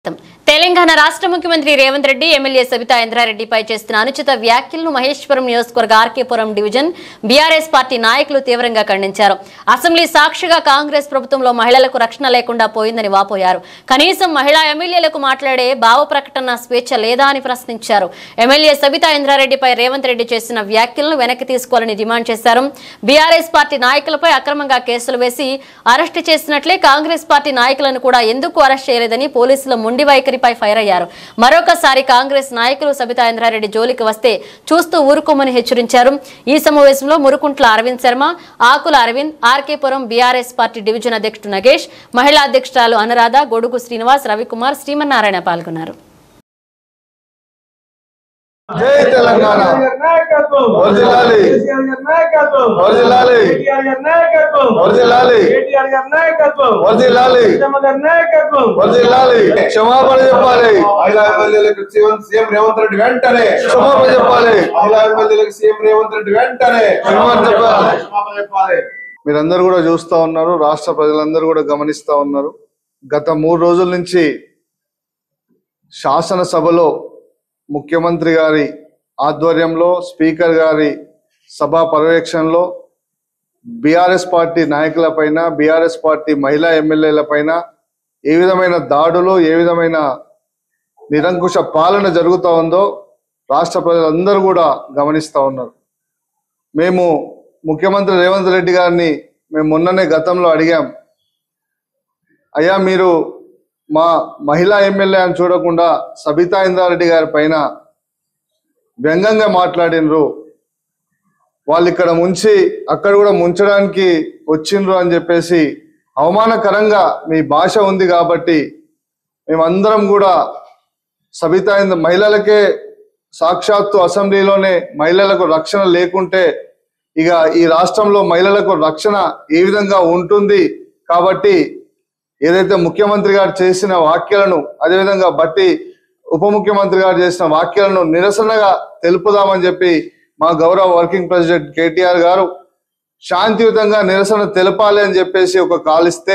తెలంగాణ రాష్ట్ర ముఖ్యమంత్రి రేవంత్ రెడ్డి ఎమ్మెల్యే సబితా ఇంద్రారెడ్డిపై చేస్తున్న అనుచిత వ్యాఖ్యలను మహేశ్వరం నియోజకవర్గ ఆర్కేపురం డివిజన్ బీఆర్ఎస్ పార్టీ నాయకులు తీవ్రంగా ఖండించారు అసెంబ్లీ సాక్షిగా కాంగ్రెస్ ప్రభుత్వంలో మహిళలకు రక్షణ లేకుండా పోయిందని వాపోయారు కనీసం మహిళా ఎమ్మెల్యేలకు మాట్లాడే భావ ప్రకటన స్వేచ్ఛ లేదా అని ప్రశ్నించారు ఎమ్మెల్యే సబితా ఇంద్రారెడ్డిపై రేవంత్ రెడ్డి చేసిన వ్యాఖ్యలను వెనక్కి తీసుకోవాలని డిమాండ్ చేశారు బీఆర్ఎస్ పార్టీ నాయకులపై అక్రమంగా కేసులు వేసి అరెస్టు చేసినట్లే కాంగ్రెస్ పార్టీ నాయకులను కూడా ఎందుకు అరెస్ట్ చేయలేదని పోలీసుల మొండి వైఖరిపై ఫైర్ అయ్యారు మరొకసారి కాంగ్రెస్ నాయకులు సబితా ఇంద్రారెడ్డి జోలికి వస్తే చూస్తూ ఊరుకోమని హెచ్చరించారు ఈ సమావేశంలో Murukuntla Aravind Sharma Akula Aravind RK Puram BRS party division అధ్యక్షుడు నగేష్ మహిళా అధ్యక్షురాలు అనురాధ గొడుగు శ్రీనివాస్ రవికుమార్ శ్రీమన్నారాయణ పాల్గొన్నారు జై తెలంగాణ నాయకత్వం వర్ధిల్లాలి. కేసీఆర్ గారి నాయకత్వం వర్ధిల్లాలి. కేటీఆర్ గారి నాయకత్వం వర్ధిల్లాలి. కేటీఆర్ గారి నాయకత్వం వర్ధిల్లాలి. ఉత్తమ గారి నాయకత్వం వర్ధిల్లాలి క్షమాపణ చెప్పాలి మహిళా ఎమ్మెల్యేలకు సీఎం సీఎం రేవంత్ రెడ్డి వెంటనే క్షమాపణ చెప్పాలి మహిళా ఎమ్మెల్యేలకు సీఎం రేవంత్ రెడ్డి వెంటనే క్షమాపణ చెప్పాలి. క్షమాపణ చెప్పాలి మీరందరూ కూడా చూస్తా ఉన్నారు రాష్ట్ర ప్రజలందరూ కూడా గమనిస్తా ఉన్నారు గత మూడు రోజుల నుంచి శాసనసభలో ముఖ్యమంత్రి గారి ఆధ్వర్యంలో స్పీకర్ గారి సభా పర్యవేక్షణలో బీఆర్ఎస్ పార్టీ నాయకులపైన బీఆర్ఎస్ పార్టీ మహిళా ఎమ్మెల్యేలపైన ఏ విధమైన దాడులు ఏ విధమైన నిరంకుశ పాలన జరుగుతూ ఉందో రాష్ట్ర ప్రజలందరూ కూడా గమనిస్తూ ఉన్నారు మేము ముఖ్యమంత్రి రేవంత్ రెడ్డి గారిని మేము మొన్ననే గతంలో అడిగాం అయ్యా మీరు మా మహిళా ఎమ్మెల్యే అని చూడకుండా సబితా ఇంద్రారెడ్డి గారి పైన వ్యంగ్యంగా మాట్లాడినరు వాళ్ళు ఇక్కడ ముంచి అక్కడ కూడా ముంచడానికి వచ్చిండ్రు అని చెప్పేసి అవమానకరంగా మీ భాష ఉంది కాబట్టి మేమందరం కూడా సబితా ఇంద్ర మహిళలకే సాక్షాత్తు అసెంబ్లీలోనే మహిళలకు రక్షణ లేకుంటే ఇక ఈ రాష్ట్రంలో మహిళలకు రక్షణ ఏ విధంగా ఉంటుంది కాబట్టి ఏదైతే ముఖ్యమంత్రి గారు చేసిన వ్యాఖ్యలను అదేవిధంగా బట్టి ఉప ముఖ్యమంత్రి గారు చేసిన వ్యాఖ్యలను నిరసనగా తెలుపుదామని చెప్పి మా గౌరవ వర్కింగ్ ప్రెసిడెంట్ కేటీఆర్ గారు శాంతియుతంగా నిరసన తెలపాలి అని చెప్పేసి ఒక కాల్ ఇస్తే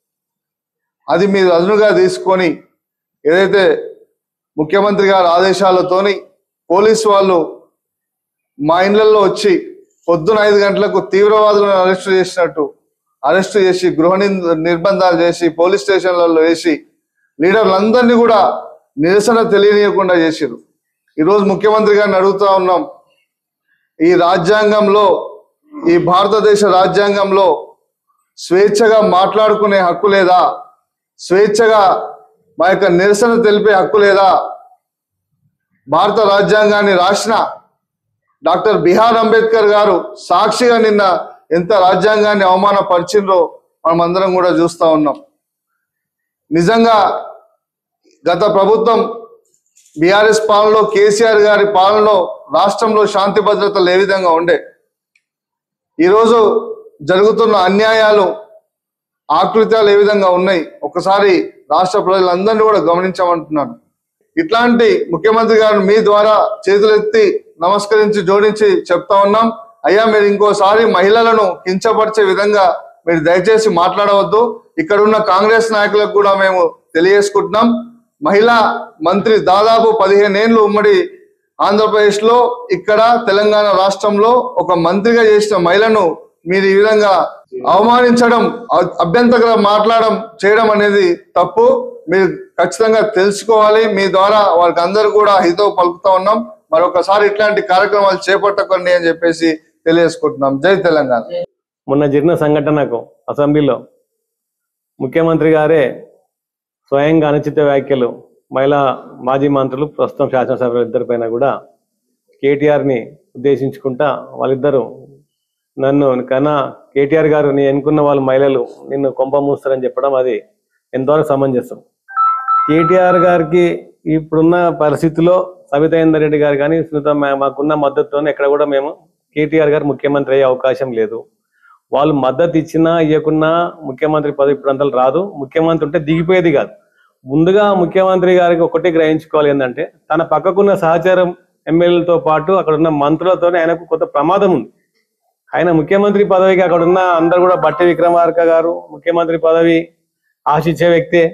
అది మీరు అదునుగా తీసుకొని ఏదైతే ముఖ్యమంత్రి గారి ఆదేశాలతోని పోలీసు వాళ్ళు మా ఇళ్లలో వచ్చి పొద్దున ఐదు గంటలకు తీవ్రవాదులను అరెస్ట్ చేసినట్టు అరెస్ట్ చేసి గృహ నిర్- నిర్బంధాలు చేసి పోలీస్ స్టేషన్లలో వేసి లీడర్లందరినీ కూడా నిరసన తెలియనీయకుండా చేసిరు ఈరోజు ముఖ్యమంత్రి గారిని అడుగుతా ఉన్నాం ఈ రాజ్యాంగంలో ఈ భారతదేశ రాజ్యాంగంలో స్వేచ్ఛగా మాట్లాడుకునే హక్కు లేదా స్వేచ్ఛగా మా యొక్క నిరసన తెలిపే హక్కు లేదా భారత రాజ్యాంగాన్ని రాసిన డాక్టర్ బిహార్ అంబేద్కర్ గారు సాక్షిగా నిన్న ఎంత రాజ్యాంగాన్ని అవమానపరిచిండ్రో మనం అందరం కూడా చూస్తా ఉన్నాం నిజంగా గత ప్రభుత్వం బీఆర్ఎస్ పాలనలో కేసీఆర్ గారి పాలనలో రాష్ట్రంలో శాంతి భద్రతలు ఏ విధంగా ఉండే ఈరోజు జరుగుతున్న అన్యాయాలు ఆకృత్యాలు ఏ విధంగా ఉన్నాయి ఒకసారి రాష్ట్ర ప్రజలందరినీ కూడా గమనించమంటున్నాను ఇట్లాంటి ముఖ్యమంత్రి గారు మీ ద్వారా చేతులెత్తి నమస్కరించి జోడించి చెప్తా ఉన్నాం అయ్యా మీరు ఇంకోసారి మహిళలను కించపరిచే విధంగా మీరు దయచేసి మాట్లాడవద్దు ఇక్కడ ఉన్న కాంగ్రెస్ నాయకులకు కూడా మేము తెలియజేసుకుంటున్నాం మహిళా మంత్రి దాదాపు పదిహేను ఏళ్ళు ఉమ్మడి ఆంధ్రప్రదేశ్ లో ఇక్కడ తెలంగాణ రాష్ట్రంలో ఒక మంత్రిగా చేసిన మహిళను మీరు ఈ విధంగా అవమానించడం అ- అభ్యంతర మాట్లాడడం చేయడం అనేది తప్పు మీరు ఖచ్చితంగా తెలుసుకోవాలి మీ ద్వారా వాళ్ళకి అందరూ కూడా హితవు పలుకుతా ఉన్నాం మరొకసారి ఇట్లాంటి కార్యక్రమాలు చేపట్టకండి అని చెప్పేసి తెలియజేసుకుంటున్నాం జై తెలంగాణ మొన్న జరిగిన సంఘటనకు అసెంబ్లీలో ముఖ్యమంత్రి గారే స్వయంగా అనుచిత వ్యాఖ్యలు మహిళా మాజీ మంత్రులు ప్రస్తుతం శాసనసభ ఇద్దరిపైన కూడా కేటీఆర్ని ఉద్దేశించుకుంటా వాళ్ళిద్దరూ నన్ను కన్నా కేటీఆర్ గారు నీ ఎన్నుకున్న వాళ్ళు మహిళలు నిన్ను కొంప మూస్తారని చెప్పడం అది ఎంతవరకు సమంజసం కేటీఆర్ గారికి ఇప్పుడున్న పరిస్థితిలో సబితాయిందర్ రెడ్డి గారు కానీ సునీత మా- మాకున్న మద్దతుతో ఎక్కడ కూడా మేము కేటీఆర్ గారు ముఖ్యమంత్రి అయ్యే అవకాశం లేదు వాళ్ళు మద్దతు ఇచ్చినా ఇవ్వకున్నా ముఖ్యమంత్రి పదవి ఇప్పుడంతా రాదు ముఖ్యమంత్రి ఉంటే దిగిపోయేది కాదు ముందుగా ముఖ్యమంత్రి గారికి ఒకటి గ్రహించుకోవాలి ఏంటంటే తన పక్కకున్న సహచారం ఎమ్మెల్యేలతో పాటు అక్కడ ఉన్న మంత్రులతోనే ఆయనకు కొంత ప్రమాదం ఉంది ఆయన ముఖ్యమంత్రి పదవికి అక్కడ ఉన్న అందరు కూడా బట్టి విక్రమార్క గారు ముఖ్యమంత్రి పదవి ఆశించే వ్యక్తే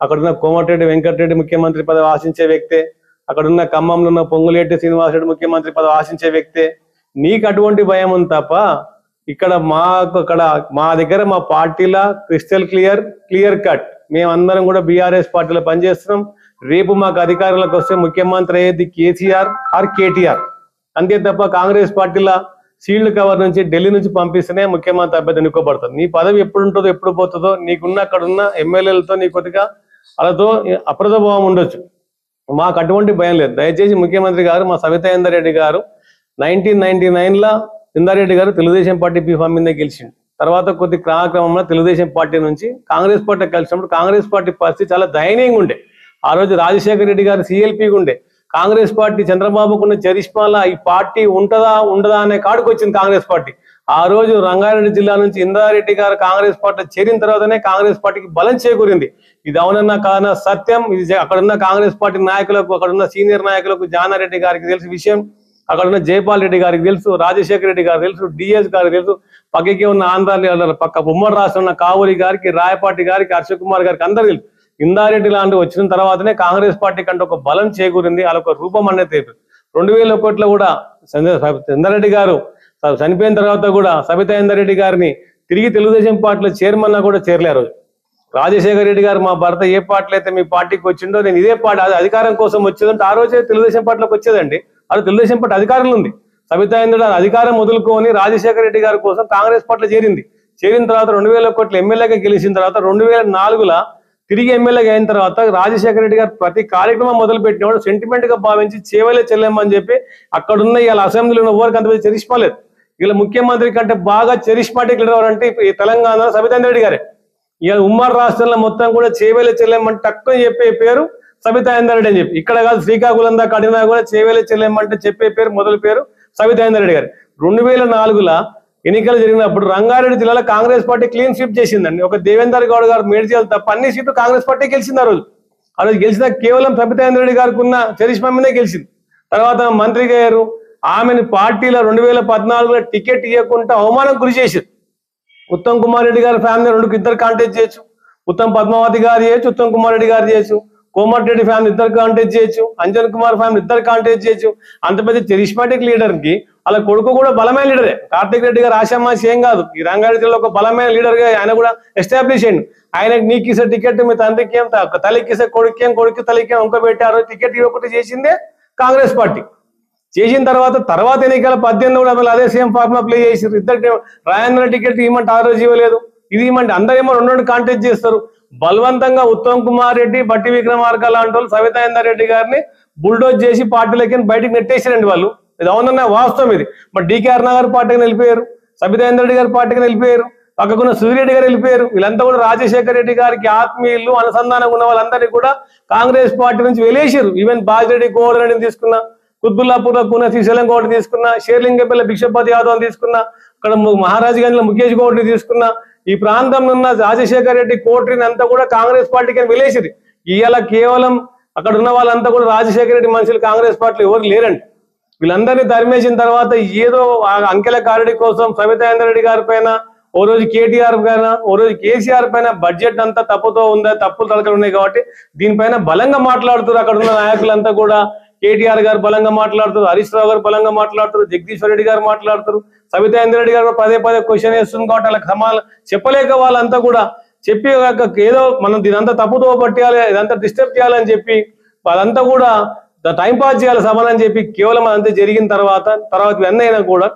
అక్కడున్న కోమటిరెడ్డి వెంకటరెడ్డి ముఖ్యమంత్రి పదవి ఆశించే వ్యక్తే అక్కడున్న ఖమ్మంలో ఉన్న పొంగులేటి శ్రీనివాసరెడ్డి ముఖ్యమంత్రి పదవి ఆశించే వ్యక్తే నీకు అటువంటి భయం ఉంది తప్ప ఇక్కడ మాకు అక్కడ మా దగ్గర మా పార్టీల క్రిస్టల్ క్లియర్ క్లియర్ కట్ మేమందరం కూడా బీఆర్ఎస్ పార్టీలో పనిచేస్తున్నాం రేపు మాకు అధికారంలోకి వస్తే ముఖ్యమంత్రి అయ్యేది కేసీఆర్ ఆర్ కేటీఆర్ అంతే తప్ప కాంగ్రెస్ పార్టీల సీల్డ్ కవర్ నుంచి ఢిల్లీ నుంచి పంపిస్తేనే ముఖ్యమంత్రి అభ్యర్థి ఎన్నుకోబడుతుంది నీ పదవి ఎప్పుడు ఉంటుందో ఎప్పుడు పోతుందో నీకున్న అక్కడ ఉన్న ఎమ్మెల్యేలతో నీ కొద్దిగా వాళ్ళతో అప్రదభావం ఉండొచ్చు మాకు అటువంటి భయం లేదు దయచేసి ముఖ్యమంత్రి గారు మా సవితా ఇందరెడ్డి గారు నైన్టీన్ నైన్టీ నైన్ లా ఇందారెడ్డి గారు తెలుగుదేశం పార్టీ బీఫామ్ మీద గెలిచిండు తర్వాత కొద్ది క్రమక్రమంలో తెలుగుదేశం పార్టీ నుంచి కాంగ్రెస్ పార్టీ కలిసినప్పుడు కాంగ్రెస్ పార్టీ పరిస్థితి చాలా దయనీయంగా ఉండే ఆ రోజు రాజశేఖర రెడ్డి గారు సిఎల్పీగా ఉండే కాంగ్రెస్ పార్టీ చంద్రబాబుకున్న చరిష్మాల ఈ పార్టీ ఉంటదా ఉండదా అనే కాడికి వచ్చింది కాంగ్రెస్ పార్టీ ఆ రోజు రంగారెడ్డి జిల్లా నుంచి ఇందారెడ్డి గారు కాంగ్రెస్ పార్టీ చేరిన తర్వాతనే కాంగ్రెస్ పార్టీకి బలం చేకూరింది ఇది అవునన్నా కాన సత్యం ఇది జ- అక్కడున్న కాంగ్రెస్ పార్టీ నాయకులకు అక్కడున్న సీనియర్ నాయకులకు జానారెడ్డి గారికి తెలిసి విషయం అక్కడున్న జైపాల్ రెడ్డి గారికి తెలుసు రాజశేఖర రెడ్డి గారికి తెలుసు డిఎస్ గారికి తెలుసు పక్కకి ఉన్న ఆంధ్ర పక్క ఉమ్మడి రాష్ట్రం ఉన్న కావూరి గారికి రాయపాటి గారికి హర్ష కుమార్ గారికి అందరు తెలుసు ఇందారెడ్డి లాంటి వచ్చిన తర్వాతనే కాంగ్రెస్ పార్టీ కంటే ఒక బలం చేకూరింది వాళ్ళొక రూపం అనేది తెలియదు రెండు వేల ఒకటిలో కూడా చంద్రారెడ్డి గారు చ- చనిపోయిన తర్వాత కూడా సబితా ఇందారెడ్డి గారిని తిరిగి తెలుగుదేశం పార్టీలో చైర్మన్ కూడా చేరలే ఆ రోజు రాజశేఖర రెడ్డి గారు మా భర్త ఏ పార్టీలో అయితే మీ పార్టీకి వచ్చిండో నేను ఇదే పార్టీ అది అధికారం కోసం వచ్చేదంటే ఆ రోజే తెలుగుదేశం పార్టీలోకి వచ్చేదండి అది తెలుగుదేశం పార్టీ అధికారంలో ఉంది సబితా ఇంద్రుడు అధికారం వదులుకొని రాజశేఖర రెడ్డి గారి కోసం కాంగ్రెస్ పార్టీలో చేరింది చేరిన తర్వాత రెండు వేల కోట్ల ఎమ్మెల్యేగా గెలిచిన తర్వాత రెండు వేల నాలుగులో తిరిగి ఎమ్మెల్యేగా అయిన తర్వాత రాజశేఖర రెడ్డి గారు ప్రతి కార్యక్రమం మొదలు పెట్టినవాడు సెంటిమెంట్ గా భావించి చేవలే చెల్లెమ్మని చెప్పి అక్కడున్న ఇవాళ అసెంబ్లీలో ఉన్న ఎవరికి అంత చరిష్మాలేదు ఇలా ముఖ్యమంత్రి కంటే బాగా చరిష్మాటిక్ లీడర్ ఎవరంటే ఈ తెలంగాణ సబితా రెడ్డి గారే ఇవాళ ఉమ్మడి రాష్ట్రంలో మొత్తం కూడా చేవేలే చెల్లెమ్మని తక్కువ చెప్పే పేరు సబితా రెడ్డి అని చెప్పి ఇక్కడ కాదు శ్రీకాకుళం దాకా అడిగినా కూడా చేవేలే చెల్లెమ్మంటే చెప్పే పేరు మొదటి పేరు సబితా రెడ్డి గారు రెండు వేల నాలుగులో ఎన్నికలు జరిగినప్పుడు రంగారెడ్డి జిల్లాలో కాంగ్రెస్ పార్టీ క్లీన్ స్వీప్ చేసిందండి ఒక దేవేందర్ గౌడ్ గారు మేడ్చల్ తప్ప అన్ని సీట్లు కాంగ్రెస్ పార్టీ గెలిచింది ఆ రోజు ఆ రోజు గెలిచిన కేవలం సబితా రెడ్డి గారికి ఉన్న చరిష్మా మీదే గెలిచింది తర్వాత మంత్రిగా అయ్యారు ఆమెను పార్టీలో రెండు వేల పద్నాలుగులో టికెట్ ఇవ్వకుండా అవమానం గురి చేశారు ఉత్తమ్ కుమార్ రెడ్డి గారి ఫ్యామిలీ రెండు ఇద్దరు కాంటాక్ట్ చేయొచ్చు ఉత్తమ్ పద్మావతి గారు చేయొచ్చు ఉత్తమ్ కుమార్ రెడ్డి గారు చేయొచ్చు కోమటిరెడ్డి ఫ్యామిలీ ఇద్దరు కాంటాక్ట్ చేయొచ్చు అంజన్ కుమార్ ఫ్యామిలీ ఇద్దరు కాంటాక్ట్ చేయొచ్చు అంత పెద్ద చరిష్మాటిక్ లీడర్ కి వాళ్ళ కొడుకు కూడా బలమైన లీడరే కార్తిక్ రెడ్డి గారు ఆశామాసి ఏం కాదు ఈ రంగారెడ్డి జిల్లాలో ఒక బలమైన లీడర్ గా ఆయన కూడా ఎస్టాబ్లిష్ అయ్యిండు ఆయన నీకు ఇసే టికెట్ మీ తండ్రికి ఏం త- తల్లికి ఇసే కొడుకు ఏం కొడుకు తల్లికి ఏం ఇంకో పెట్టారు టికెట్ ఇవ్వకుండా చేసిందే కాంగ్రెస్ పార్టీ చేసిన తర్వాత తర్వాత ఎన్నికల పద్దెనిమిది కూడా మళ్ళీ అదే సేమ్ ఫార్ములా ప్లే చేసారు ఇద్దరికి రాజేంద్ర టికెట్ ఇవ్వమంటే ఆ రోజు ఇవ్వలేదు ఇది ఇవ్వమంటే అందరేమో రెండు రెండు కాంటాక్ట్ చేస్తారు బలవంతంగా ఉత్తమ్ కుమార్ రెడ్డి బట్టి విక్రమార్క లాంటి వాళ్ళు సవితాయిందర్ రెడ్డి గారిని బుల్డోజ్ చేసి పార్టీలకి బయటికి నెట్టేసారండి వాళ్ళు ఇది అవునన్న వాస్తవం ఇది మరి డికే అరుణాగారు పార్టీకి వెళ్ళిపోయారు సబితాయిందర్ రెడ్డి గారి పార్టీకి వెళ్ళిపోయారు పక్కకున్న సూర్యరెడ్డి గారు వెళ్ళిపోయారు వీళ్ళంతా కూడా రాజశేఖర రెడ్డి గారికి ఆత్మీయులు అనుసంధానంగా ఉన్న వాళ్ళందరినీ కూడా కాంగ్రెస్ పార్టీ నుంచి వెలేసారు ఈవెన్ బాజిరెడ్డి కోడరెడ్డిని తీసుకున్నా కుత్బుల్లాపూర్ లో కున్న శ్రీశైలం గౌడ్ తీసుకున్నా షేర్లింగపల్లి భిక్షపతి యాదవ్ తీసుకున్నా అక్కడ ము- మహారాజ్ గంజ్ లో ముఖేష్ గౌడ్ని తీసుకున్నా ఈ ప్రాంతంలో ఉన్న రాజశేఖర రెడ్డి కోటరీని అంతా కూడా కాంగ్రెస్ పార్టీకి వెళ్ళేసింది ఇవాళ కేవలం అక్కడ ఉన్న వాళ్ళంతా కూడా రాజశేఖర రెడ్డి మనుషులు కాంగ్రెస్ పార్టీలో ఎవరు లేరండి వీళ్ళందరినీ తరిమేసిన తర్వాత ఏదో ఆ అంకెల కారడి కోసం సవితాయేంద్ర రెడ్డి గారి పైన ఓ రోజు కేటీఆర్ పైన ఓ రోజు కేసీఆర్ పైన బడ్జెట్ అంతా తప్పుతో ఉందా తప్పులు తలకలు ఉన్నాయి కాబట్టి దీనిపైన బలంగా మాట్లాడుతారు అక్కడ ఉన్న నాయకులంతా కూడా కేటీఆర్ గారు బలంగా మాట్లాడుతారు హరీష్ రావు గారు బలంగా మాట్లాడుతారు జగదీశ్వర్ రెడ్డి గారు మాట్లాడుతారు సవితాయేంద్ర రెడ్డి గారు పదే పదే క్వశ్చన్ వేస్తుంది కాబట్టి వాళ్ళకి సమాధానం చెప్పలేక వాళ్ళంతా కూడా చెప్పి ఒక ఏదో మనం దీనంతా తప్పుతో పట్టేయాలి ఇదంతా డిస్టర్బ్ చేయాలని చెప్పి వాళ్ళంతా కూడా టైం పాస్ చేయాలి సభలని చెప్పి కేవలం అదంతా జరిగిన తర్వాత తర్వాత ఇవన్నీ అయినా కూడా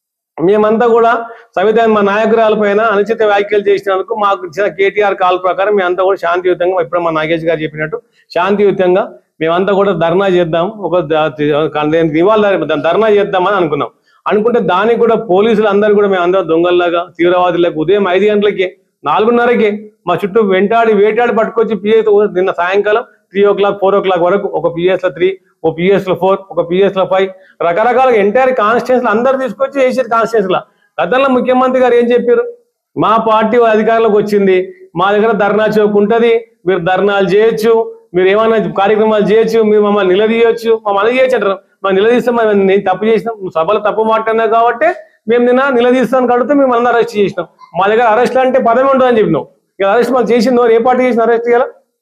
మేమంతా కూడా సవితా మా నాయకురాల పైన అనుచిత వ్యాఖ్యలు చేసినందుకు మాకు ఇచ్చిన కేటీఆర్ కాల్ ప్రకారం మేమంతా కూడా శాంతియుతంగా ఇప్పుడు మా నాగేష్ గారు చెప్పినట్టు శాంతియుతంగా మేమంతా కూడా ధర్నా చేద్దాం ఒక నివాళ ధర్నా చేద్దామని అనుకున్నాం అనుకుంటే దానికి కూడా పోలీసులు అందరూ కూడా మేము అందరం దొంగల్లాగా తీవ్రవాదులకు ఉదయం ఐదు గంటలకి నాలుగున్నరకి మా చుట్టూ వెంటాడి వేటాడి పట్టుకొచ్చి పిఎస్ నిన్న సాయంకాలం three o'clock four o'clock వరకు ఒక పిఎస్ లో త్రీ ఒక పిఎస్ లో ఫోర్ ఒక పిఎస్ లో ఫైవ్ రకరకాల ఎంటైర్ కాన్స్టిట్యూన్స్ అందరు తీసుకొచ్చి వేసారు కాన్స్టిట్యూన్స్ లో గతంలో ముఖ్యమంత్రి గారు ఏం చెప్పారు మా పార్టీ అధికారంలోకి వచ్చింది మా దగ్గర ధర్నా చౌక్ ఉంటది మీరు ధర్నాలు చేయొచ్చు మీరు ఏమైనా కార్యక్రమాలు చేయొచ్చు మీరు మమ్మల్ని నిలదీయొచ్చు మమ్మల్ని చేయొచ్చు అంటారు మనం నిలదీస్తాం మనం నేను తప్పు చేసినాం నువ్వు సభలో తప్పు మాట్లాడినా కాబట్టి మేము నిన్న నిలదీస్తాను కడితే మేము అందరూ అరెస్ట్ చేసినాం మా దగ్గర అరెస్ట్ అంటే పదవి ఉంటుందని చెప్పినావు ఇక అరెస్ట్ మనం చేసిందో ఏ పార్టీ చేసిన అరెస్ట్ చేయాలా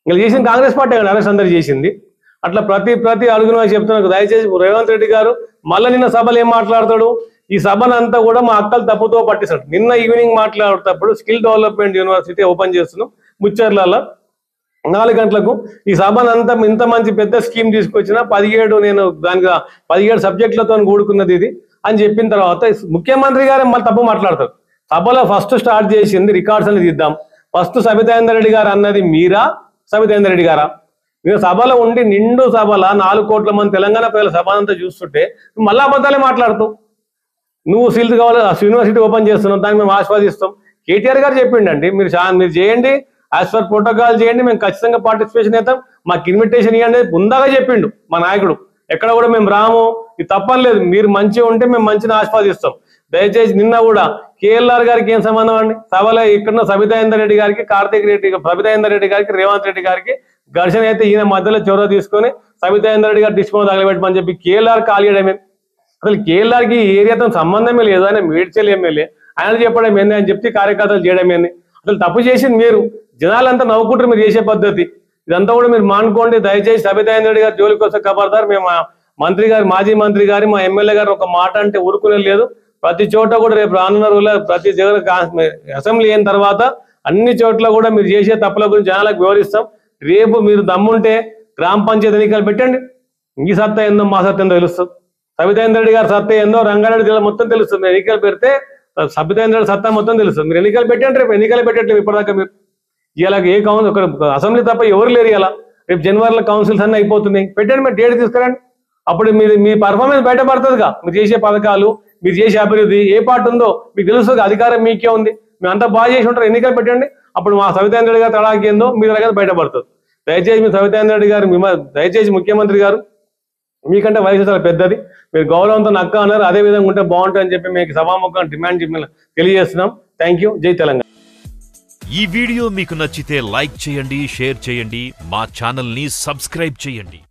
ఇంకా చేసింది కాంగ్రెస్ పార్టీ కదా అరెస్ట్ అందరు చేసింది అట్లా ప్రతి ప్రతి అడుగున చెప్తున్నారు దయచేసి రేవంత్ రెడ్డి గారు మళ్ళీ నిన్న సభలు ఏం మాట్లాడతాడు ఈ సభను అంతా కూడా మా అక్కలు తప్పుతో పట్టిస్తాడు నిన్న ఈవినింగ్ మాట్లాడేటప్పుడు స్కిల్ డెవలప్మెంట్ యూనివర్సిటీ ఓపెన్ చేస్తున్నాం ముచ్చర్లలో నాలుగు గంటలకు ఈ సభను అంతా ఇంత మంచి పెద్ద స్కీమ్ తీసుకొచ్చిన పదిహేడు నేను దానికి పదిహేడు సబ్జెక్టులతో కూడుకున్నది ఇది అని చెప్పిన తర్వాత ముఖ్యమంత్రి గారే మళ్ళీ తప్పు మాట్లాడతారు సభలో ఫస్ట్ స్టార్ట్ చేసింది రికార్డ్స్ అని తీద్దాం ఫస్ట్ సబితాయిందర్ రెడ్డి గారు అన్నది మీరా సబితాయిందర్ రెడ్డి గారా మీరు సభలో ఉండి నిండు సభల నాలుగు కోట్ల మంది తెలంగాణ ప్రజల సభ అంతా చూస్తుంటే నువ్వు మళ్ళా అబద్ధాలే మాట్లాడుతూ నువ్వు సీల్స్ కావాలి యూనివర్సిటీ ఓపెన్ చేస్తున్నావు దాన్ని మేము ఆస్వాదిస్తాం కేటీఆర్ గారు చెప్పిండండి మీరు చా- మీరు చేయండి యాజ్ పర్ ప్రోటోకాల్ చేయండి మేము ఖచ్చితంగా పార్టిసిపేషన్ అవుతాం మాకు ఇన్విటేషన్ ఇవ్వండి ముందాగా చెప్పిండు మా నాయకుడు ఎక్కడ కూడా మేము రాము ఇది తప్పలేదు మీరు మంచిగా ఉంటే మేము మంచిని ఆస్వాదిస్తాం దయచేసి నిన్న కూడా కేఎల్ఆర్ గారికి ఏం సంబంధం అండి సభలో ఇక్కడ సబితాయిందర్ రెడ్డి గారికి కార్తీక్ రెడ్డి సబితాయిందర్ రెడ్డి గారికి రేవంత్ రెడ్డి గారికి ఘర్షణ అయితే ఈయన మధ్యలో చొరవ తీసుకొని సబితాయిందర్ రెడ్డి గారు డిస్కౌంట్ తగలబెట్టమని చెప్పి కేఎల్ఆర్ కాలియడమే అసలు కేఎల్ఆర్ కి ఈ ఏరియాతో సంబంధమే లేదు ఆయన మేడ్చల్ ఎమ్మెల్యే ఆయన చెప్పడం ఏంది అని చెప్పి కార్యకర్తలు చేయడం ఏంది అసలు తప్పు చేసింది మీరు జనాలంతా నవ్వుకుంటారు మీరు చేసే పద్ధతి ఇదంతా కూడా మీరు మానుకోండి దయచేసి సబితాయింద్ర రెడ్డి గారి జోలికి వస్తే కబర్దారు మేము మా మంత్రి గారు మాజీ మంత్రి గారి మా ఎమ్మెల్యే గారు ఒక మాట అంటే ఊరుకునే లేదు ప్రతి చోట కూడా రేపు రానున్న రోజుల్లో ప్రతి జగన్ కా- అసెంబ్లీ అయిన తర్వాత అన్ని చోట్ల కూడా మీరు చేసే తప్పుల గురించి జనాలకు వివరిస్తాం రేపు మీరు దమ్ముంటే గ్రామ పంచాయతీ ఎన్నికలు పెట్టండి ఈ సత్తా ఏందో మా సత్తా ఏందో తెలుస్తుంది సబితేంద్ర రెడ్డి గారి సత్తా ఏందో రంగారెడ్డి జిల్లా మొత్తం తెలుస్తుంది మీరు ఎన్నికలు పెడితే సబితేంద్ర రెడ్డి సత్తా మొత్తం తెలుస్తుంది మీరు ఎన్నికలు పెట్టండి రేపు ఎన్నికలు పెట్టట్లేదు ఇప్పటిదాకా మీరు ఇలా ఏ కౌన్సిల్ ఒక అసెంబ్లీ తప్ప ఎవరు లేరు ఇలా రేపు జనవరిలో కౌన్సిల్స్ అన్ని అయిపోతున్నాయి పెట్టండి మీరు డేట్ తీసుకురండి అప్పుడు మీరు మీ పర్ఫార్మెన్స్ బయటపడుతుందిగా మీరు చేసే పథకాలు మీరు చేసే అభివృద్ధి ఏ పార్ట్ ఉందో మీకు తెలుస్తుంది అధికారం మీకే ఉంది మీరు అంతా బాగా చేసి ఉంటారు ఎన్నికలు పెట్టండి అప్పుడు మా సవితేంద్ర రెడ్డి గారు తడాకి ఏందో మీ దగ్గర బయటపడుతుంది దయచేసి మీ సవితేంద్ర రెడ్డి గారు మిమ్మ- దయచేసి ముఖ్యమంత్రి గారు మీకంటే వయసు చాలా పెద్దది మీరు గౌరవంతో నక్క అన్నారు అదే విధంగా ఉంటే బాగుంటుంది అని చెప్పి మీకు సభాముఖం డిమాండ్ చెప్పి తెలియజేస్తున్నాం థ్యాంక్ యూ జై తెలంగాణ ఈ వీడియో మీకు నచ్చితే లైక్ చేయండి షేర్ చేయండి మా ఛానల్ని సబ్స్క్రైబ్ చేయండి